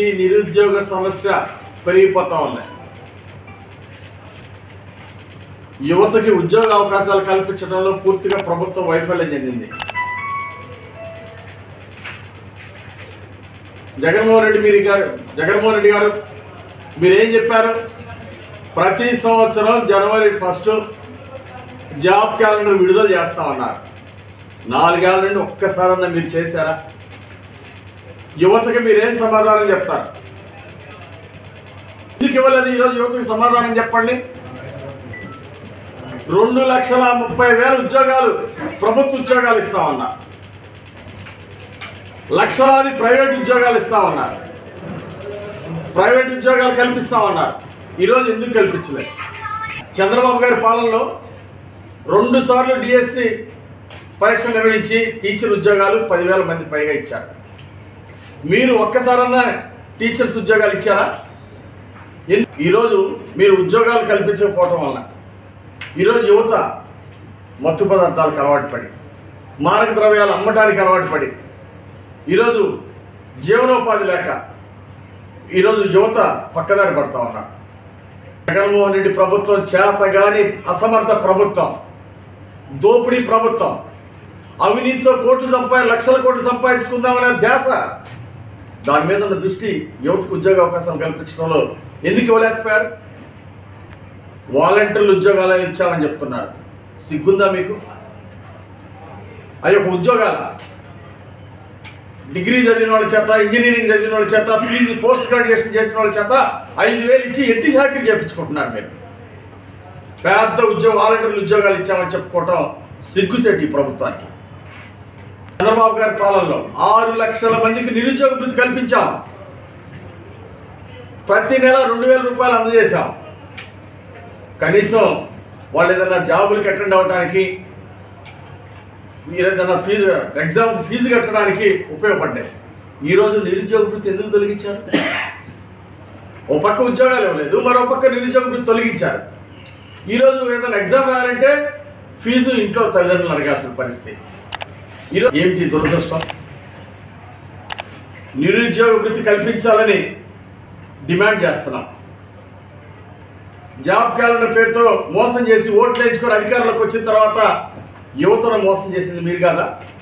రోజుకి నిరుద్యోగ సమస్య పెరిగిపోతా ఉన్నాయి యువతకి ఉద్యోగ అవకాశాలు కల్పించడంలో పూర్తిగా ప్రభుత్వం వైఫల్యం చెందింది జగన్మోహన్ రెడ్డి మీరు గారు జగన్మోహన్ రెడ్డి గారు మీరేం చెప్పారు ప్రతి సంవత్సరం జనవరి ఫస్ట్ జాబ్ క్యాలెండర్ విడుదల చేస్తామన్నారు నాలుగేళ్ల నుండి ఒక్కసారన్నా మీరు చేశారా యువతకి మీరేం సమాధానం చెప్తారు ఎందుకు ఇవ్వలేదు ఈరోజు యువతకి సమాధానం చెప్పండి రెండు లక్షల ముప్పై వేల ఉద్యోగాలు ప్రభుత్వ ఉద్యోగాలు ఇస్తామన్నారు లక్షలాది ప్రైవేట్ ఉద్యోగాలు ఇస్తామన్నారు ప్రైవేట్ ఉద్యోగాలు కల్పిస్తామన్నారు ఈరోజు ఎందుకు కల్పించలేదు చంద్రబాబు గారి పాలనలో రెండు సార్లు డిఎస్సి పరీక్ష నిర్వహించి టీచర్ ఉద్యోగాలు పదివేల మంది పైగా ఇచ్చారు మీరు ఒక్కసారన్నా టీచర్స్ ఉద్యోగాలు ఇచ్చారా ఎన్- ఈరోజు మీరు ఉద్యోగాలు కల్పించకపోవటం వలన ఈరోజు యువత మత్తు పదార్థాలకు అలవాటు పడి మారక ద్రవ్యాలు అమ్మటానికి అలవాటు పడి ఈరోజు జీవనోపాధి లేక ఈరోజు యువత పక్కదారి పడతా ఉన్నారు జగన్మోహన్ రెడ్డి ప్రభుత్వం చేతగాని అసమర్థ ప్రభుత్వం దోపిడీ ప్రభుత్వం అవినీతితో కోట్లు సంపా లక్షల కోట్లు సంపాదించుకుందామనే ధ్యాస దాని మీద ఉన్న దృష్టి యువతకు ఉద్యోగ అవకాశాలు కల్పించడంలో ఎందుకు ఇవ్వలేకపోయారు వాలంటీర్లు ఉద్యోగాలు ఇచ్చామని చెప్తున్నారు సిగ్గుందా మీకు అవి ఒక ఉద్యోగాల డిగ్రీ చదివిన వాళ్ళ చేత ఇంజనీరింగ్ చదివిన వాళ్ళ చేత పీజీ పోస్ట్ గ్రాడ్యుయేషన్ చేసిన వాళ్ళ చేత ఐదు వేలు ఇచ్చి ఎట్టి చాకరీ చేపించుకుంటున్నారు మీరు పెద్ద ఉద్యోగ వాలంటీర్లు ఉద్యోగాలు ఇచ్చామని చెప్పుకోవటం సిగ్గుసేటి ఈ ప్రభుత్వానికి చంద్రబాబు గారి పాలనలో ఆరు లక్షల మందికి నిరుద్యోగ వృత్తి కల్పించాం ప్రతి నెల రెండు వేల రూపాయలు అందజేశాం కనీసం వాళ్ళు ఏదైనా జాబులకి అటెండ్ అవ్వడానికి మీరు ఏదైనా ఫీజు ఎగ్జామ్ ఫీజు కట్టడానికి ఉపయోగపడ్డాయి ఈరోజు నిరుద్యోగ వృత్తి ఎందుకు తొలగించారు ఓ పక్క ఉద్యోగాలు ఇవ్వలేదు మరో పక్క నిరుద్యోగ వృత్తి తొలగించారు ఈరోజు ఏదైనా ఎగ్జామ్ రాయాలంటే ఫీజు ఇంట్లో తల్లిదండ్రులు అడగాల్సిన పరిస్థితి ఈరోజు ఏమిటి దురదృష్టం నిరుద్యోగ వృత్తి కల్పించాలని డిమాండ్ చేస్తున్నాం జాబ్ క్యాలెండర్ పేరుతో మోసం చేసి ఓట్లు వేయించుకొని అధికారంలోకి వచ్చిన తర్వాత యువతను మోసం చేసింది మీరు కాదా